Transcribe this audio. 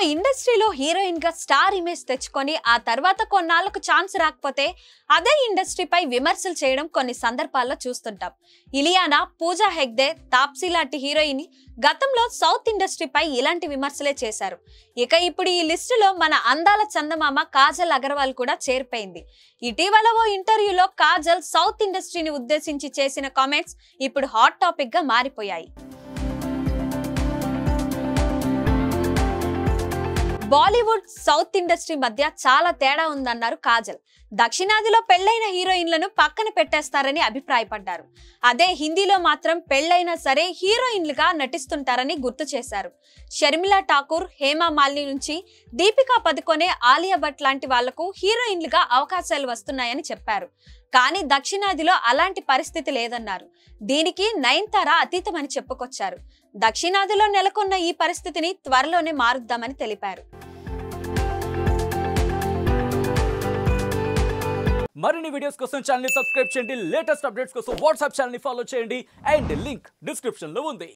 ఇండస్ట్రీలో హీరోయిన్ గా star image తెచ్చుకొని ఆ తర్వాత కొన్నాళ్లకు ఛాన్స్ రాకపోతే అదే ఇండస్ట్రీపై విమర్శలు చేయడం కొన్ని సందర్భాల్లో చూస్తుంటాం ఇలియానా పూజా హెగ్దే తాప్సీ లాంటి హీరోయిన్ గతంలో సౌత్ ఇండస్ట్రీపై ఇలాంటి విమర్శలే చేశారు ఇక ఇప్పుడు ఈ లిస్టులో మన అందాల చందమామ కాజల్ అగర్వాల్ కూడా చేరిపోయింది ఇటీవల ఓ ఇంటర్వ్యూలో కాజల్ సౌత్ ఇండస్ట్రీని ఉద్దేశించి చేసిన కామెంట్స్ ఇప్పుడు హాట్ టాపిక్ గా మారిపోయాయి బాలీవుడ్ సౌత్ ఇండస్ట్రీ మధ్య చాలా తేడా ఉందన్నారు కాజల్ దక్షిణాదిలో పెళ్లైన హీరోయిన్లను పక్కన పెట్టేస్తారని అభిప్రాయపడ్డారు అదే హిందీలో మాత్రం పెళ్లైనా సరే హీరోయిన్లుగా నటిస్తుంటారని గుర్తు చేశారు షర్మిలా ఠాకూర్ హేమా మాలిని నుంచి దీపికా పదుకొనే ఆలియా భట్ లాంటి వాళ్లకు హీరోయిన్లుగా అవకాశాలు వస్తున్నాయని చెప్పారు కానీ దక్షిణాదిలో అలాంటి పరిస్థితి లేదన్నారు దీనికి నయన్తార అతీతమని చెప్పుకొచ్చారు దక్షిణాదిలో నెలకొన్న ఈ పరిస్థితిని త్వరలోనే మారుద్దామని తెలిపారు మరిన్ని వీడియోస్ కోసం ఛానల్ సబ్స్క్రైబ్ చేయండి లేటెస్ట్ అప్డేట్స్ కోసం వాట్సాప్ ఛానల్ ఫాలో చేయండి అండ్ లింక్ డిస్క్రిప్షన్ లో ఉంది